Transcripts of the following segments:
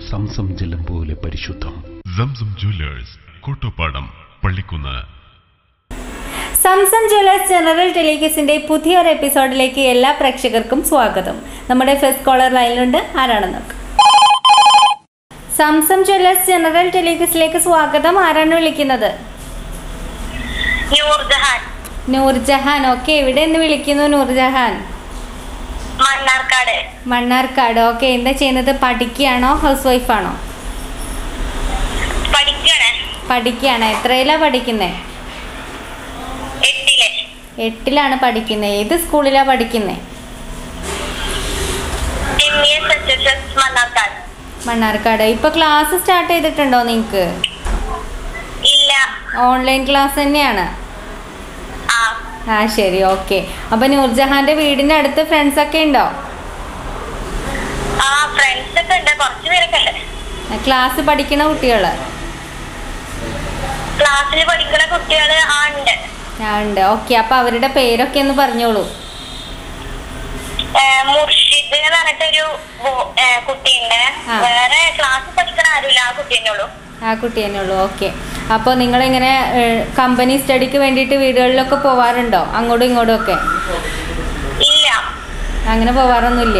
Zamzam ജലം പോലെ പരിശുദ്ധം Zamzam jewellers Kottopadam Pallikunnu Zamzam jewellers general ടെലിഗസിന്റെ പുതിയൊരു എപ്പിസോഡിലേക്ക് എല്ലാ പ്രേക്ഷകർക്കും സ്വാഗതം നമ്മുടെ ഫസ്റ്റ് കോളർ ലൈനിലുണ്ട് ആരാണ് നോക്കാം സംസം ജ്വല്ലേഴ്സ് ജനറൽ ടെലിഗസിലേക്ക് സ്വാഗതം ആരാണ് വിളിക്കുന്നത് നൂർജഹാൻ നൂർജഹാൻ ഓക്കെ എവിടെ നിന്ന് വിളിക്കുന്നു നൂർജഹാൻ മണ്ണാർക്കാട് മണ്ണാർക്കാട് ഓക്കെ എന്താ ചെയ്യുന്നത് പഠിക്കുകയാണോ ഹൗസ് വൈഫാണോ പഠിക്കണേ പഠിക്കുകയാണ് എത്രയിലാണ് പഠിക്കുന്നത് എട്ടില് എട്ടിലാണ് പഠിക്കുന്നത് ഏത് സ്കൂളിലാണ് പഠിക്കുന്നത് M E S H S S Mannarkkad Mannarkkad ഇപ്പോൾ ക്ലാസ് സ്റ്റാർട്ട് ചെയ്തിട്ടുണ്ടോ നിങ്ങൾക്ക് ഇല്ല ഓൺലൈൻ ക്ലാസ് തന്നെയാണ് ആ ആ ശരി ഓക്കെ അപ്പൊ നൂർജഹാന്റെ വീടിന്റെ അടുത്ത് ഫ്രണ്ട്സ് ഒക്കെ ഉണ്ടോ ആ ഫ്രണ്ട്സ് ഒക്കെ ഉണ്ട് കുറച്ച് പേരൊക്കെ ഉണ്ട് ക്ലാസ് പഠിക്കണ കുട്ടികള് ക്ലാസ്സിൽ പഠിക്കുന്ന കുട്ടികള് ആ ഉണ്ട് ആ ഉണ്ട് ഓക്കെ അപ്പൊ അവരുടെ പേരൊക്കെ ഒന്ന് പറഞ്ഞോളൂ ഏ, മുർഷിദ് എന്ന് പറഞ്ഞിട്ടൊരു ബോ- ഏ, കുട്ടിയുണ്ട് ആ. വേറെ ക്ലാസ്സിൽ പഠിക്കണ ആരുമില്ല ആ കുട്ടി തന്നെ ഉള്ളൂ ആ കുട്ടി തന്നെ ഉള്ളൂ ഓക്കെ അപ്പോൾ നിങ്ങളിങ്ങനെ കമ്പനി സ്റ്റഡിക്ക് വേണ്ടിയിട്ട് വീടുകളിലൊക്കെ പോവാറുണ്ടോ അങ്ങോട്ടും ഇങ്ങോട്ടും ഒക്കെ ഇല്ല അങ്ങനെ പോവാറൊന്നുമില്ല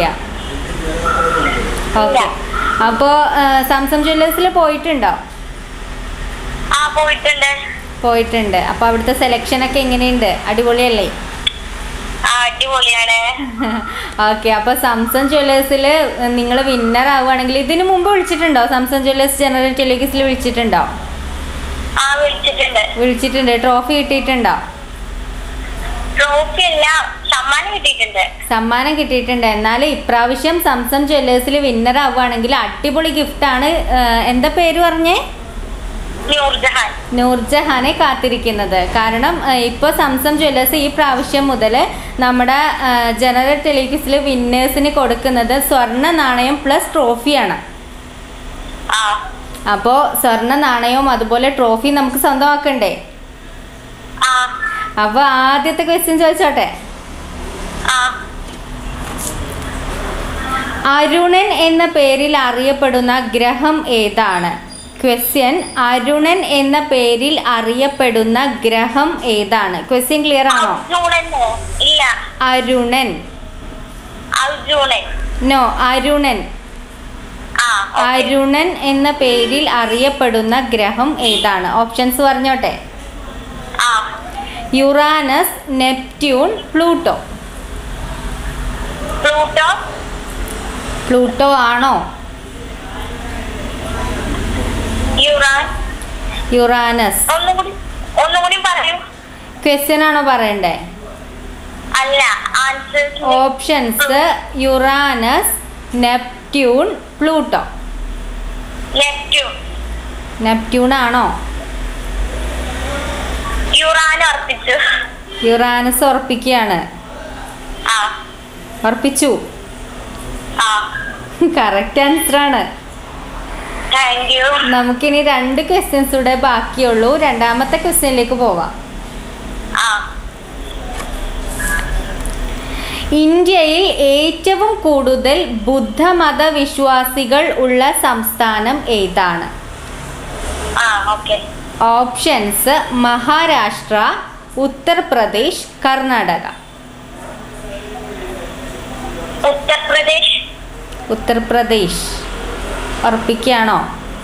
ഓക്കെ അപ്പോൾ സാംസങ് ജ്വല്ലേഴ്സിൽ പോയിട്ടുണ്ടോ ആ പോയിട്ടുണ്ട് പോയിട്ടുണ്ട് അപ്പോൾ അവിടുത്തെ സെലക്ഷൻ ഒക്കെ എങ്ങനെയുണ്ട് അടിപൊളിയല്ലേ ആ അടിപൊളിയാണ് ഓക്കെ അപ്പൊ സംസൺ ജ്വല്ലേഴ്സിൽ നിങ്ങൾ വിന്നർ ആവുകയാണെങ്കിൽ ഇതിനു മുമ്പ് വിളിച്ചിട്ടുണ്ടോ സംസൺ ജ്വല്ലേഴ്സ് ജനറൽ ടെലിഗസിൽ വിളിച്ചിട്ടുണ്ടോ ആ വിളിച്ചിട്ടുണ്ട് വിളിച്ചിട്ടുണ്ട് ട്രോഫി കിട്ടിയിട്ടുണ്ടോ ട്രോഫി അല്ല സമ്മാനം കിട്ടിയിട്ടുണ്ട് സമ്മാനം കിട്ടിയിട്ടുണ്ട് എന്നാൽ ഇപ്രാവശ്യം സംസം ജ്വല്ലേഴ്സിൽ വിന്നർ ആവുകയാണെങ്കിൽ അടിപൊളി ഗിഫ്റ്റാണ് എന്താ പേര് പറഞ്ഞേ നൂർജഹാൻ നൂർജഹാനെ കാത്തിരിക്കുന്നത് കാരണം ഇപ്പോൾ സംസം ജ്വല്ലേഴ്സ് ഈ പ്രാവശ്യം മുതൽ നമ്മുടെ ആ, ജനറൽ ടെലിഗസിൽ വിന്നേഴ്സിന് കൊടുക്കുന്നത് സ്വർണ്ണ നാണയം പ്ലസ് ട്രോഫിയാണ് ആ അപ്പോൾ സ്വർണ്ണ നാണയവും അതുപോലെ ട്രോഫി നമുക്ക് സ്വന്തമാക്കണ്ടേ ആ അപ്പോൾ ആദ്യത്തെ ക്വസ്റ്റ്യൻ ചോദിച്ചോട്ടെ ആ അരുണൻ എന്ന പേരിൽ അറിയപ്പെടുന്ന ഗ്രഹം ഏതാണ് ക്വസ്റ്റ്യൻ അരുണൻ എന്ന പേരിൽ അറിയപ്പെടുന്ന ഗ്രഹം ഏതാണ് ക്വസ്റ്റ്യൻ ക്ലിയർ ആണോ അർജുനനോ ഇല്ല അരുണൻ അർജുനൻ നോ അരുണൻ ആ ഓക്കേ. അരുണൻ എന്ന പേരിൽ അറിയപ്പെടുന്ന ഗ്രഹം ഏതാണ് ഓപ്ഷൻസ് പറഞ്ഞോട്ടെ ആ Uranus Neptune Pluto Pluto Pluto ആണോ യുറാൻ യുറാനസ് ഒന്നും കൂടി ഒന്നും കൂടി പറയൂ ക്വസ്റ്റ്യൻ ആണോ പറയണ്ടേ അല്ല answer options Uranus Neptune Pluto Neptune Neptune ആണോ യുറാൻ ഉറപ്പിച്ചു യുറാനസ് ഉറപ്പിക്കുകയാണ് ആ ഉറപ്പിച്ചു ആ കറക്റ്റ് ആൻസർ ആണ് താങ്ക് യു നമുക്കിനി രണ്ട് ക്വസ്റ്റ്യൻസ് കൂടെ ബാക്കിയുള്ളൂ രണ്ടാമത്തെ ക്വസ്റ്റ്യനിലേക്ക് പോവാം ആ ഇന്ത്യയിൽ ഏറ്റവും കൂടുതൽ ബുദ്ധമത വിശ്വാസികൾ ഉള്ള സംസ്ഥാനം ഏതാണ് ആ ഓക്കെ ഓപ്ഷൻസ് മഹാരാഷ്ട്ര ഉത്തർപ്രദേശ് കർണാടക ഉത്തർപ്രദേശ് ഉത്തർപ്രദേശ് ഉറപ്പിക്കുകയാണോ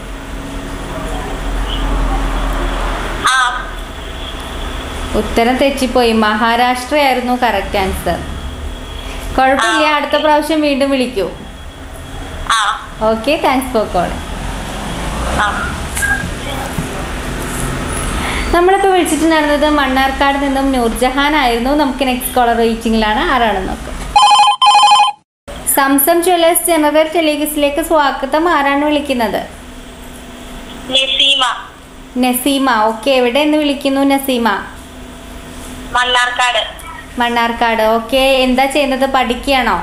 ആ ഉത്തരം തെറ്റിപ്പോയി മഹാരാഷ്ട്രയായിരുന്നു കറക്റ്റ് ആൻസർ കുഴപ്പമില്ല അടുത്ത പ്രാവശ്യം വീണ്ടും വിളിക്കൂ ആ ഓക്കെ താങ്ക്സ് ഫോർ കോൾ ആ നമ്മളിപ്പോൾ വിളിച്ചിട്ടുണ്ടായിരുന്നത് മണ്ണാർക്കാട് നിന്നും നൂർജഹാൻ ആയിരുന്നു നമുക്ക് നെക്സ്റ്റ് കോളർ വെയിറ്റിംഗിലാണ് ആരാണെന്ന് നോക്കാം സംസം ജ്വല്ലേഴ്സ് ജനറൽ ടെലിഗസിലേക്ക് സ്വാഗതം ആരാണ് വിളിക്കുന്നത് നസീമ നസീമ ഓക്കെ എവിടെ നിന്ന് വിളിക്കുന്നു നസീമ മണ്ണാർക്കാട് മണ്ണാർക്കാട് ഓക്കെ എന്താ ചെയ്യുന്നത് പഠിക്കുകയാണോ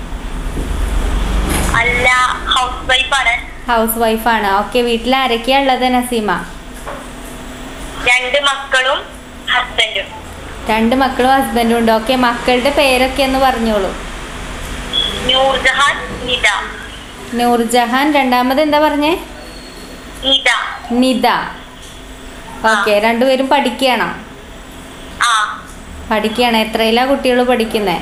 അല്ല ഹൗസ് വൈഫാണ് ഹൗസ് വൈഫാണ് ഓക്കെ വീട്ടിൽ ആരൊക്കെയാ ഉള്ളത് നസീമ രണ്ട് മക്കളും ഹസ്ബൻഡും രണ്ട് മക്കളും ഹസ്ബൻഡും ഉണ്ട് ഓക്കെ മക്കളുടെ പേരൊക്കെ ഒന്ന് പറഞ്ഞോളൂ നൂർജഹാൻ നിത നൂർജഹാൻ രണ്ടാമത് എന്താ പറഞ്ഞേ നിത നിത ഓക്കെ രണ്ടുപേരും പഠിക്കുകയാണോ ആ പഠിക്കുകയാണ് എത്രയിലാ കുട്ടികൾ പഠിക്കുന്നത്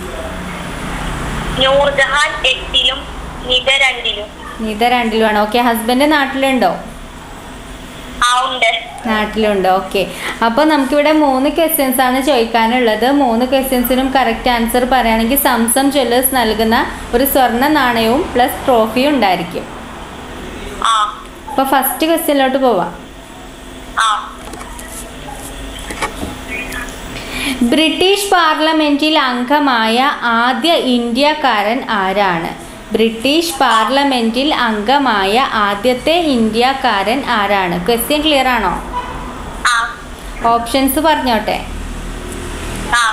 നൂർജഹാൻ എട്ടിലും നിത രണ്ടിലും നിത രണ്ടിലുമാണ് ഓക്കെ ഹസ്ബൻഡ് നാട്ടിലുണ്ടോ ആ ഉണ്ട് നാട്ടിലുണ്ട് ഓക്കെ അപ്പോൾ നമുക്കിവിടെ മൂന്ന് ക്വസ്റ്റ്യൻസ് ആണ് ചോദിക്കാനുള്ളത് മൂന്ന് ക്വസ്റ്റ്യൻസിനും കറക്റ്റ് ആൻസർ പറയുകയാണെങ്കിൽ സംസം ജ്വല്ലേഴ്സ് നൽകുന്ന ഒരു സ്വർണ്ണ നാണയവും പ്ലസ് ട്രോഫിയും ഉണ്ടായിരിക്കും ആ അപ്പോൾ ഫസ്റ്റ് ക്വസ്റ്റ്യനിലോട്ട് പോവാം ആ ബ്രിട്ടീഷ് പാർലമെന്റിൽ അംഗമായ ആദ്യ ഇന്ത്യക്കാരൻ ആരാണ് ബ്രിട്ടീഷ് പാർലമെന്റിൽ അംഗമായ ആദ്യത്തെ ഇന്ത്യക്കാരൻ ആരാണ് ക്വസ്റ്റ്യൻ ക്ലിയർ ആണോ ആ ഓപ്ഷൻസ് പറഞ്ഞോട്ടെ ആ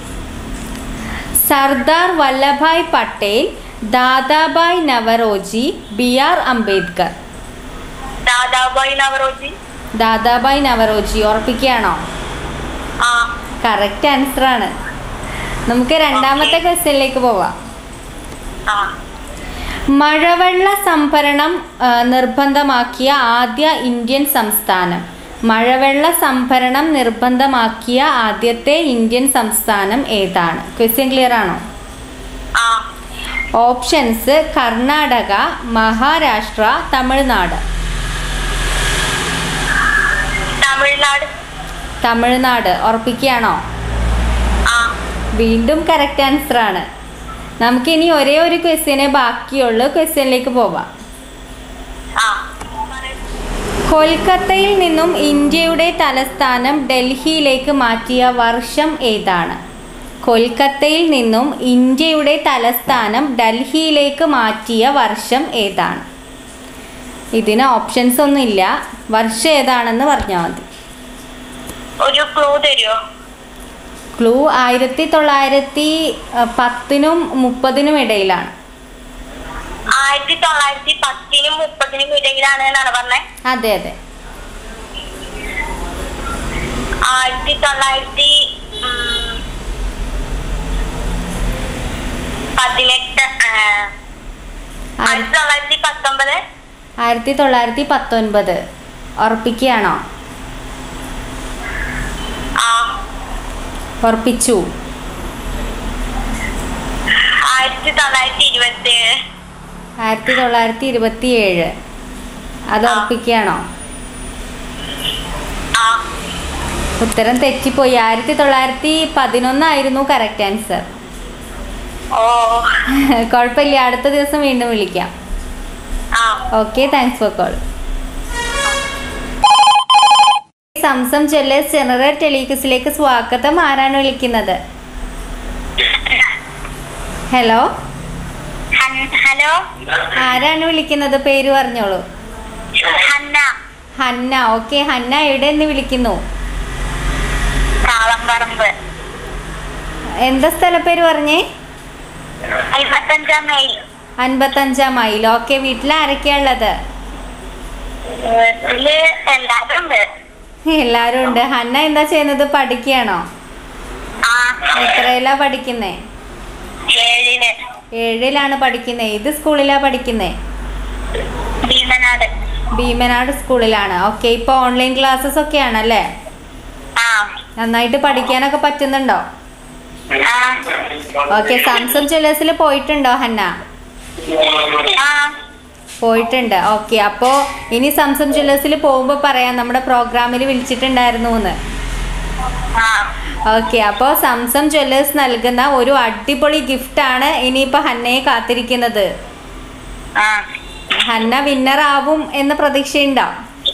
സർദാർ വല്ലഭായ് പട്ടേൽ ദാദാബായ് നവറോജി ബി ആർ അംബേദ്കർ ദാദാബായി നവറോജി ദാദാബായ് നവറോജി ഉറപ്പിക്കുകയാണോ ആ കറക്റ്റ് ആൻസർ ആണ് നമുക്ക് രണ്ടാമത്തെ ക്വസ്റ്റ്യനിലേക്ക് പോവാം ആ മഴവെള്ള സംഭരണം ആ, നിർബന്ധമാക്കിയ ആദ്യ ഇന്ത്യൻ സംസ്ഥാനം മഴവെള്ള സംഭരണം നിർബന്ധമാക്കിയ ആദ്യത്തെ ഇന്ത്യൻ സംസ്ഥാനം ഏതാണ് ക്വസ്റ്റ്യൻ ക്ലിയർ ആണോ ആ ഓപ്ഷൻസ് കർണാടക മഹാരാഷ്ട്ര തമിഴ്നാട് തമിഴ്നാട് തമിഴ്നാട് ഉറപ്പിക്കുകയാണോ ആ വീണ്ടും കറക്റ്റ് ആൻസർ ആണ് നമുക്കിനി ഒരേ ഒരു ക്വസ്റ്റ്യനെ ബാക്കിയുള്ളൂ ക്വസ്റ്റ്യനിലേക്ക് പോവാം ആ കൊൽക്കത്തയിൽ നിന്നും ഇന്ത്യയുടെ തലസ്ഥാനം ഡൽഹിയിലേക്ക് മാറ്റിയ വർഷം ഏതാണ് കൊൽക്കത്തയിൽ നിന്നും ഇന്ത്യയുടെ തലസ്ഥാനം ഡൽഹിയിലേക്ക് മാറ്റിയ വർഷം ഏതാണ് ഇതിന് ഓപ്ഷൻസ് ഒന്നുമില്ല വർഷം ഏതാണെന്ന് പറഞ്ഞാൽ മതി ഒരു ക്ലൂ തരുമോ ക്ലൂ ആയിരത്തി തൊള്ളായിരത്തി അഹ്, പത്തിനും മുപ്പതിനും ഇടയിലാണ് ആയിരത്തി തൊള്ളായിരത്തി പത്തിനും മുപ്പതിനും ഇടയിലാണ് എന്നാണ് പറഞ്ഞത് അതെ അതെ ആയിരത്തി തൊള്ളായിരത്തി ഉം, പതിനെട്ട് ആ, ആയിരത്തി തൊള്ളായിരത്തി പത്തൊമ്പത് ആയിരത്തി തൊള്ളായിരത്തി പത്തൊൻപത് ഉറപ്പിക്കുകയാണോ ആ ഉറപ്പിച്ചു ആയിരത്തി തൊള്ളായിരത്തി ഇരുപത്തി ഏഴ് ആയിരത്തി തൊള്ളായിരത്തി ഇരുപത്തി ഏഴ് അത് ആ. ഉറപ്പിക്കുകയാണോ ആ ഉത്തരം തെറ്റിപ്പോയി ആയിരത്തി തൊള്ളായിരത്തി പതിനൊന്നായിരുന്നു കറക്റ്റ് ആൻസർ ഓ കുഴപ്പമില്ല അടുത്ത ദിവസം വീണ്ടും വിളിക്കാം ആ okay thanks for call Zamzam jewellers general ടെലിക്യൂസിലേക്ക് സ്വാഗതം ആരാണ് വിളിക്കുന്നത് ഹലോ ഹൻ- ഹലോ ആരാണ് വിളിക്കുന്നത് പേര് പറഞ്ഞോളൂ ഹന്ന ഹന്ന ഓക്കെ ഹന്ന എവിടെ നിന്ന് വിളിക്കുന്നു കാളമ്പറമ്പ് എന്താ സ്ഥലപ്പേര് പറഞ്ഞേ അമ്പത്തഞ്ചാം മൈൽ അൻപത്തഞ്ചാം മൈൽ ഓക്കെ വീട്ടിൽ ആരൊക്കെയാ ഉള്ളത് വീട്ടില് എല്ലാരും ഉണ്ട് എല്ലാരും ഉണ്ട് ഹന്ന എന്താ ചെയ്യുന്നത് പഠിക്കുകയാണോ ആ എത്രയിലാ പഠിക്കുന്നേ ഏഴിന് ഏഴിലാണ് പഠിക്കുന്നത് ഏത് സ്കൂളിലാ പഠിക്കുന്നേ ഭീമനാട് ഭീമനാട് സ്കൂളിലാണ് ഓക്കെ ഇപ്പോൾ ഓൺലൈൻ ക്ലാസ്സസ് ഒക്കെ ആണല്ലേ ആ നന്നായിട്ട് പഠിക്കാനൊക്കെ പറ്റുന്നുണ്ടോ ആ ഓക്കെ സാംസങ് ജ്വല്ലേഴ്സിൽ പോയിട്ടുണ്ടോ ഹന്ന ആ പോയിട്ടുണ്ട് ഓക്കെ അപ്പോൾ ഇനി സംസം ജ്വല്ലേഴ്സിൽ പോകുമ്പോൾ പറയാം നമ്മുടെ പ്രോഗ്രാമിൽ വിളിച്ചിട്ടുണ്ടായിരുന്നു എന്ന് ആ ഓക്കെ അപ്പോൾ സംസം ജ്വല്ലേഴ്സ് നൽകുന്ന ഒരു അടിപൊളി ഗിഫ്റ്റാണ് ഇനിയിപ്പോൾ ഹന്നയെ കാത്തിരിക്കുന്നത് ആ ഹന്ന വിന്നർ ആവും എന്ന പ്രതീക്ഷയുണ്ടോ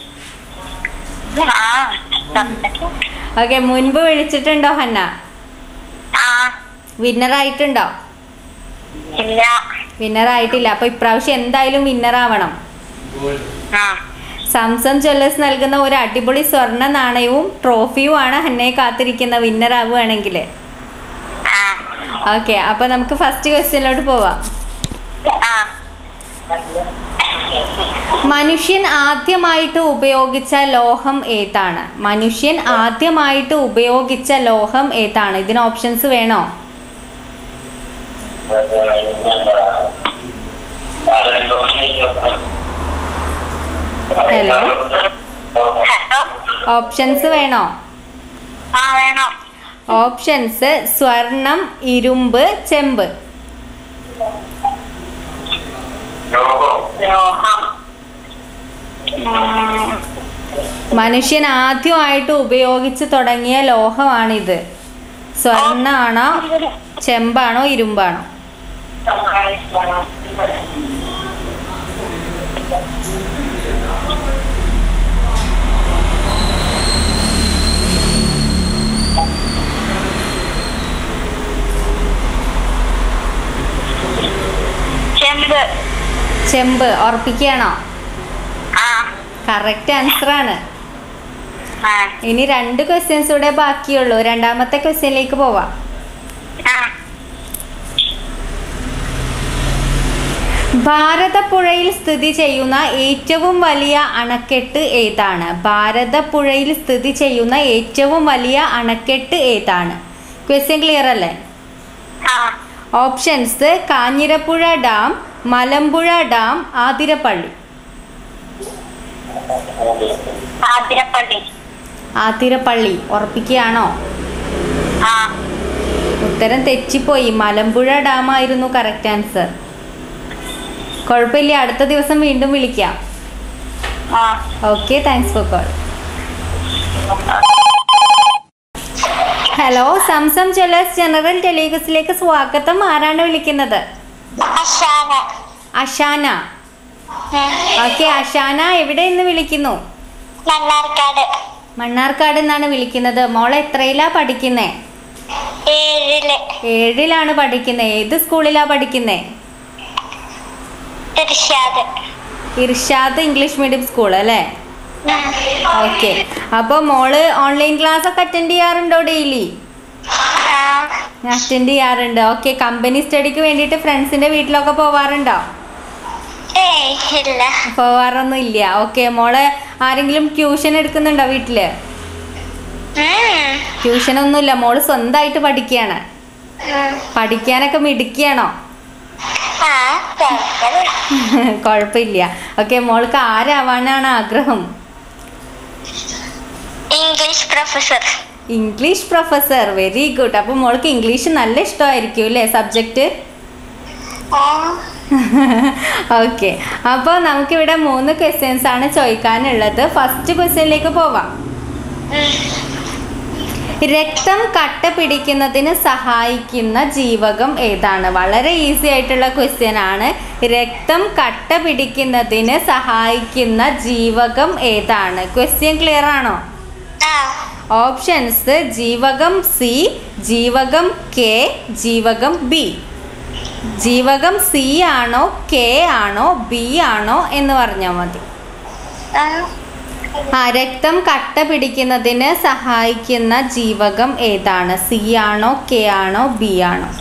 ആ ഓക്കെ മുൻപ് വിളിച്ചിട്ടുണ്ടോ ഹന്ന ആ വിന്നർ ആയിട്ടുണ്ടോ ഇല്ല വിന്നർ ആയിട്ടില്ല അപ്പോൾ ഇപ്രാവശ്യം എന്തായാലും വിന്നർ ആവണം ആ സാംസങ് ജ്വല്ലേഴ്സ് നൽകുന്ന ഒരു അടിപൊളി സ്വർണ്ണ നാണയവും ട്രോഫിയുമാണ് ഹന്നയെ കാത്തിരിക്കുന്ന വിന്നർ ആവുകയാണെങ്കിൽ ആ ഓക്കെ അപ്പോൾ നമുക്ക് ഫസ്റ്റ് ക്വസ്റ്റ്യനിലോട്ട് പോവാം ആ മനുഷ്യൻ ആദ്യമായിട്ട് ഉപയോഗിച്ച ലോഹം ഏതാണ് മനുഷ്യൻ ആദ്യമായിട്ട് ഉപയോഗിച്ച ലോഹം ഏതാണ് ഇതിന് ഓപ്ഷൻസ് വേണോ ഹലോ ഹലോ ഓപ്ഷൻസ് വേണോ ആ വേണം ഓപ്ഷൻസ് സ്വർണം ഇരുമ്പ് ചെമ്പ് ലോഹം ഉം, മനുഷ്യൻ ആദ്യമായിട്ട് ഉപയോഗിച്ച് തുടങ്ങിയ ലോഹമാണിത് സ്വർണ്ണാണോ ചെമ്പാണോ ഇരുമ്പാണോ ചെമ്പ് ചെമ്പ് ഉറപ്പിക്കുകയാണോ ആ കറക്റ്റ് ആൻസർ ആണ് ആ ഇനി രണ്ട് ക്വസ്റ്റ്യൻസ് കൂടെ ബാക്കിയുള്ളൂ രണ്ടാമത്തെ ക്വസ്റ്റ്യനിലേക്ക് പോവാം ആ ഭാരതപ്പുഴയിൽ സ്ഥിതി ചെയ്യുന്ന ഏറ്റവും വലിയ അണക്കെട്ട് ഏതാണ് ഭാരതപ്പുഴയിൽ സ്ഥിതി ചെയ്യുന്ന ഏറ്റവും വലിയ അണക്കെട്ട് ഏതാണ് ക്വസ്റ്റ്യൻ ക്ലിയർ അല്ലേ ആ options Kanjirappuzha dam Malampuzha dam Athirappilly Athirappilly Athirappilly ഉറപ്പിക്കുകയാണോ ആ ഉത്തരം തെറ്റിപ്പോയി മലമ്പുഴ ഡാം ആയിരുന്നു കറക്റ്റ് ആൻസർ കുഴപ്പമില്ല അടുത്ത ദിവസം വീണ്ടും വിളിക്കാം ആ okay thanks for call hello Zamzam jewellers general ടെലിഗസിലേക്ക് സ്വാഗതം ആരാണ് വിളിക്കുന്നത് അശാന അഷാന ഓക്കെ അഷാന എവിടെ നിന്ന് വിളിക്കുന്നു മണ്ണാർക്കാട് മണ്ണാർക്കാട് നിന്നാണ് വിളിക്കുന്നത് മോൾ എത്രയിലാ പഠിക്കുന്നേ ഏഴില് ഏഴിലാണ് പഠിക്കുന്നത് ഏത് സ്കൂളിലാ പഠിക്കുന്നേ Irshad Irshad English medium school അല്ലേ ഓക്കെ അപ്പോൾ മോള് ഓൺലൈൻ ക്ലാസ് ഒക്കെ അറ്റൻഡ് ചെയ്യാറുണ്ടോ ഡെയിലി ആ അറ്റൻഡ് ചെയ്യാറുണ്ട് ഓക്കെ കമ്പനി സ്റ്റഡിക്ക് വേണ്ടിയിട്ട് ഫ്രണ്ട്സിന്റെ വീട്ടിലൊക്കെ പോവാറുണ്ടോ ഏയ് ഇല്ല പോവാറൊന്നും ഇല്ല ഓക്കെ മോള് ആരെങ്കിലും ട്യൂഷൻ എടുക്കുന്നുണ്ടോ വീട്ടില് ഉം. ട്യൂഷൻ ഒന്നുമില്ല മോള് സ്വന്തമായിട്ട് പഠിക്കുകയാണ് ഉം. പഠിക്കാനൊക്കെ മിടുക്കിയാണോ ആ കുഴപ്പമില്ല കുഴപ്പമില്ല ഓക്കെ മോൾക്ക് ആരാവാനാണ് ആഗ്രഹം English professor English professor very good അപ്പോൾ മോൾക്ക് ഇംഗ്ലീഷ് നല്ല ഇഷ്ടമായിരിക്കും അല്ലേ സബ്ജക്റ്റ് ആ ഓക്കെ അപ്പോൾ നമുക്കിവിടെ മൂന്ന് ക്വസ്റ്റ്യൻസ് ആണ് ചോദിക്കാനുള്ളത് ഫസ്റ്റ് ക്വസ്റ്റ്യനിലേക്ക് പോവാം രക്തം കട്ട പിടിക്കുന്നതിന് സഹായിക്കുന്ന ജീവകം ഏതാണ് വളരെ ഈസി ആയിട്ടുള്ള ക്വസ്റ്റ്യൻ ആണ് രക്തം കട്ട പിടിക്കുന്നതിന് സഹായിക്കുന്ന ജീവകം ഏതാണ് ക്വസ്റ്റ്യൻ ക്ലിയർ ആണോ ആ ഓപ്ഷൻസ് ജീവകം സി ജീവകം കെ ജീവകം ബി ജീവകം സി ആണോ കെ ആണോ ബി ആണോ എന്ന് പറഞ്ഞാൽ മതി ആ ആ രക്തം കട്ട പിടിക്കുന്നതിന് സഹായിക്കുന്ന ജീവകം ഏതാണ് സി ആണോ കെ ആണോ ബി ആണോ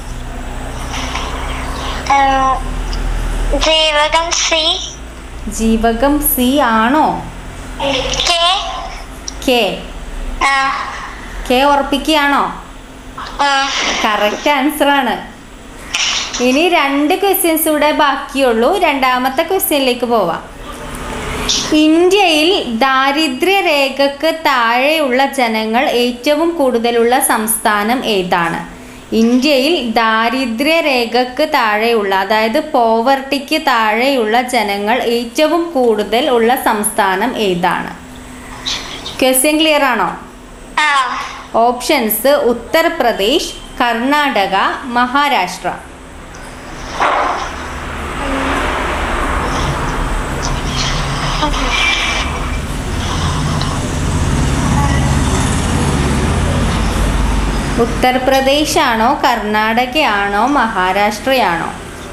ഉം. ജീവകം സി ജീവകം സി ആണോ കെ കെ ആ കെ ഉറപ്പിക്കുകയാണോ ഉം. കറക്റ്റ് ആൻസർ ആണ് ഇനി രണ്ട് ക്വസ്റ്റ്യൻസ് ഇവിടെ ബാക്കിയുള്ളൂ രണ്ടാമത്തെ ക്വസ്റ്റ്യനിലേക്ക് പോവാം ഇന്ത്യയിൽ ദാരിദ്ര്യരേഖക്ക് താഴെയുള്ള ജനങ്ങൾ ഏറ്റവും കൂടുതലുള്ള സംസ്ഥാനം ഏതാണ് ഇന്ത്യയിൽ ദാരിദ്ര്യരേഖക്ക് താഴെയുള്ള അതായത് പോവർട്ടിക്ക് താഴെയുള്ള ജനങ്ങൾ ഏറ്റവും കൂടുതൽ ഉള്ള സംസ്ഥാനം ഏതാണ് ക്വസ്റ്റ്യൻ ക്ലിയർ ആണോ ആ ഓപ്ഷൻസ് ഉത്തർപ്രദേശ് കർണാടക മഹാരാഷ്ട്ര ഉത്തർപ്രദേശാണോ കർണാടകയാണോ മഹാരാഷ്ട്രയാണോ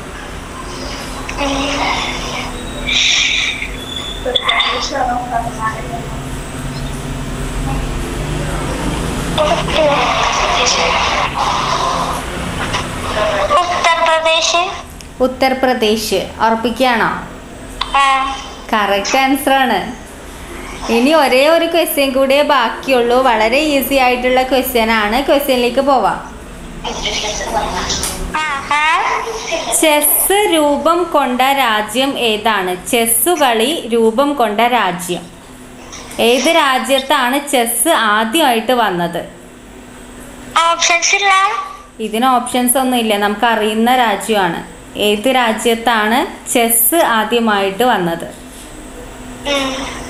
ഉത്തർപ്രദേശ് ഉത്തർപ്രദേശ് ഉറപ്പിക്കുകയാണോ ആ കറക്റ്റ് ആൻസർ ആണ് ഇനി ഒരേ ഒരു ക്വസ്റ്റ്യൻ കൂടിയേ ബാക്കിയുള്ളൂ വളരെ ഈസി ആയിട്ടുള്ള ക്വസ്റ്റ്യൻ ആണ് ക്വസ്റ്റ്യനിലേക്ക് പോവാം ആഹാ. ചെസ് രൂപം കൊണ്ട രാജ്യം ഏതാണ് ചെസ് കളി രൂപം കൊണ്ട രാജ്യം ഏത് രാജ്യത്താണ് ചെസ് ആദ്യമായിട്ട് വന്നത് ഓപ്ഷൻസ് ഇല്ല ഇതിന് ഓപ്ഷൻസ് ഒന്നും ഇല്ല നമുക്ക് അറിയുന്ന രാജ്യമാണ് ഏത് രാജ്യത്താണ് ചെസ് ആദ്യമായിട്ട് വന്നത് ഉം.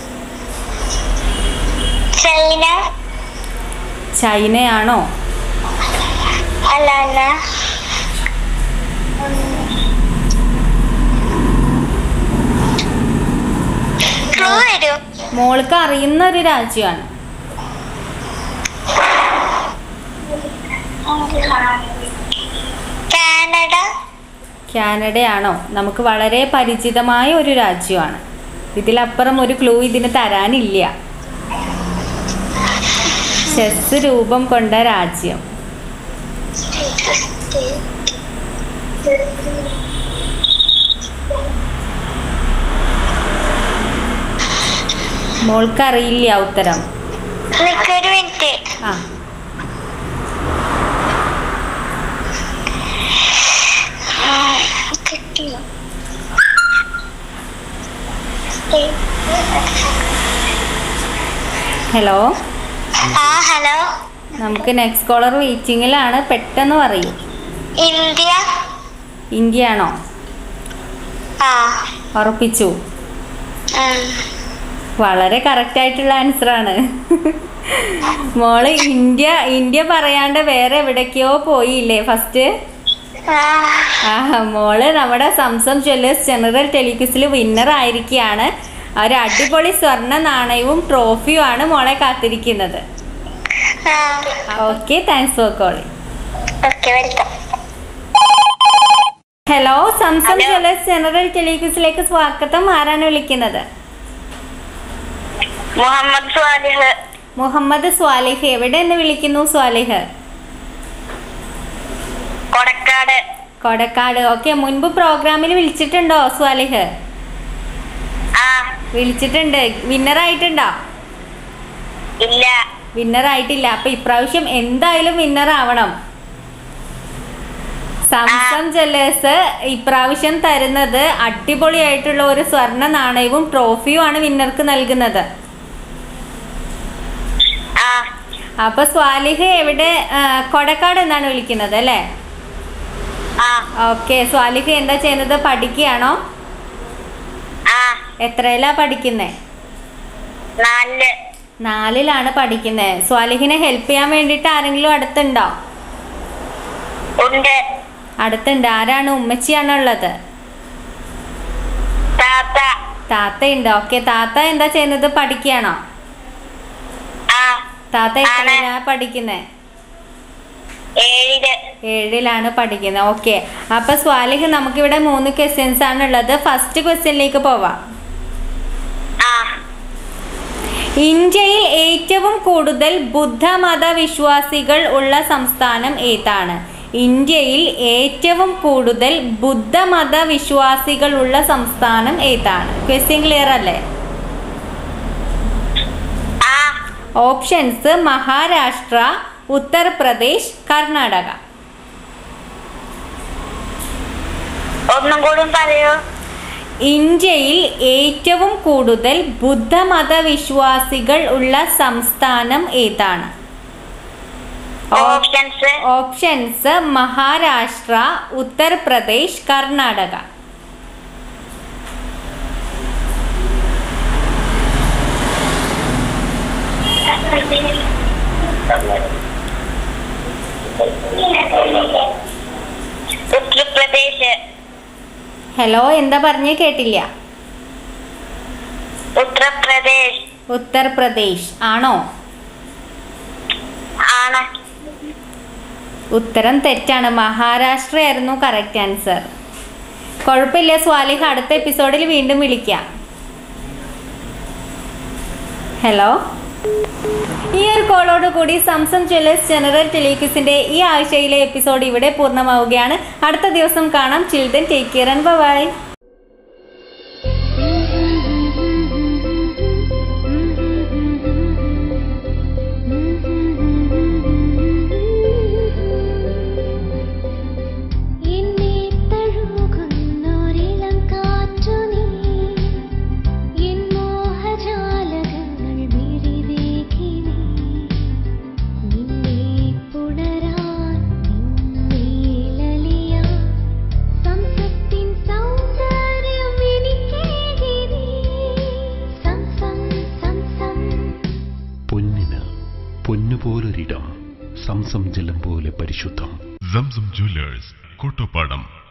ചൈന ചൈനയാണോ അല്ല അല്ല ക്ലൂ വരൂ മോൾക്ക് അറിയുന്ന ഒരു രാജ്യമാണ് കാനഡ കാനഡയാണോ നമുക്ക് വളരെ പരിചിതമായ ഒരു രാജ്യമാണ് ഇതിലപ്പുറം ഒരു ക്ലൂ ഇതിന് തരാനില്ല ചെസ് രൂപം കൊണ്ട രാജ്യം മോൾക്കറിയില്ല ഉത്തരം നിക്കൊരു മിനിറ്റ് ആ കിട്ടിയോ ഹലോ ആ ഹലോ നമുക്ക് നെക്സ്റ്റ് കോളർ വെയിറ്റിങ്ങിലാണ് പെട്ടെന്ന് പറയൂ ഇന്ത്യ ഇന്ത്യ ആണോ ആ ഉറപ്പിച്ചു ഉം. വളരെ കറക്റ്റ് ആയിട്ടുള്ള ആൻസർ ആണ് മോള് ഇന്ത്യ ഇന്ത്യ പറയാണ്ട് വേറെ എവിടേക്കോ പോയില്ലേ ഫസ്റ്റ് ആ ആ മോള് നമ്മുടെ സംസം ജ്വല്ലേഴ്സ് ജനറൽ ടെലിക്വിസിൽ വിന്നർ ആയിരിക്കുകയാണ് ഒരു അടിപൊളി സ്വർണ്ണ നാണയവും ട്രോഫിയും ആണ് മോളെ കാത്തിരിക്കുന്നത് ആ okay thanks for calling okay welcome hello Zamzam Hello. Jewellers general ടെലിക്വിസിലേക്ക് സ്വാഗതം ആരാണ് വിളിക്കുന്നത് മുഹമ്മദ് സ്വാലിഹ് മുഹമ്മദ് സ്വാലിഹ് എവിടെ നിന്ന് വിളിക്കുന്നു സ്വാലിഹ് കൊടക്കാട് കൊടക്കാട് ഓക്കെ മുൻപ് പ്രോഗ്രാമിൽ വിളിച്ചിട്ടുണ്ടോ സ്വാലിഹ് ആ വിളിച്ചിട്ടുണ്ട് വിന്നർ ആയിട്ടുണ്ടോ ഇല്ല വിന്നർ ആയിട്ടില്ല അപ്പൊ ഇപ്രാവശ്യം എന്തായാലും വിന്നർ ആവണം സാംസങ് ജ്വല്ലേഴ്സ് ഇപ്രാവശ്യം തരുന്നത് അടിപൊളിയായിട്ടുള്ള ഒരു സ്വർണ്ണ നാണയവും ട്രോഫിയും ആണ് വിന്നർക്ക് നൽകുന്നത് ആ അപ്പൊ സ്വാലിഹ് എവിടെ ആ, കൊടക്കാട് എന്നാണ് വിളിക്കുന്നത് അല്ലേ ആ ഓക്കെ സ്വാലിഹ് എന്താ ചെയ്യുന്നത് പഠിക്കുകയാണോ ആ എത്രയിലാ പഠിക്കുന്നേ നാല് നാലിലാണ് പഠിക്കുന്നത് സ്വാലിഹിനെ ഹെൽപ്പ് ചെയ്യാൻ വേണ്ടിയിട്ട് ആരെങ്കിലും അടുത്തുണ്ടോ ഉണ്ട് അടുത്തുണ്ട് ആരാണ് ഉമ്മച്ചിയാണോ ഉള്ളത് താത്ത താത്തയുണ്ട് ഓക്കെ താത്ത എന്താ ചെയ്യുന്നത് പഠിക്കുകയാണോ ആ താത്ത ആണ്. എത്രയിലാ പഠിക്കുന്നത് ഏഴില് ഏഴിലാണ് പഠിക്കുന്നത് ഓക്കെ അപ്പൊ സ്വാലിഹ് നമുക്കിവിടെ മൂന്ന് ക്വസ്റ്റ്യൻസ് ആണ് ഉള്ളത് ഫസ്റ്റ് ക്വസ്റ്റ്യനിലേക്ക് പോവാം ആ ഇന്ത്യയിൽ ഏറ്റവും കൂടുതൽ ബുദ്ധമത വിശ്വാസികൾ ഉള്ള സംസ്ഥാനം ഏതാണ് ഇന്ത്യയിൽ ഏറ്റവും കൂടുതൽ ബുദ്ധമത വിശ്വാസികൾ ഉള്ള സംസ്ഥാനം ഏതാണ് ക്വസ്റ്റ്യൻ ക്ലിയർ അല്ലേ ആ ഓപ്ഷൻസ് മഹാരാഷ്ട്ര ഉത്തർപ്രദേശ് കർണാടക ഒന്നും കൂടി പറയൂ ഇന്ത്യയിൽ ഏറ്റവും കൂടുതൽ ബുദ്ധമത വിശ്വാസികൾ ഉള്ള സംസ്ഥാനം ഏതാണ് options options Maharashtra Uttar Pradesh Karnataka Uttar Pradesh hello എന്താ പറഞ്ഞേ കേട്ടില്ല ഉത്തർപ്രദേശ് ഉത്തർപ്രദേശ് ആണോ ആണ് ഉത്തരം തെറ്റാണ് മഹാരാഷ്ട്ര ആയിരുന്നു കറക്റ്റ് ആൻസർ കുഴപ്പമില്ല സ്വാലിഹ് അടുത്ത എപ്പിസോഡിൽ വീണ്ടും വിളിക്കാം ഹലോ ഈ ഒരു കോളോട് കൂടി സംസം ജ്വല്ലേഴ്സ് ജനറൽ ടെലിക്യൂസിന്റെ ഈ ആഴ്ചയിലെ എപ്പിസോഡ് ഇവിടെ പൂർണ്ണമാവുകയാണ് അടുത്ത ദിവസം കാണാം children take care and bye Zamzam ജലം പോലെ പരിശുദ്ധം സംസം ജ്വല്ലേഴ്സ് കോട്ടോപ്പാടം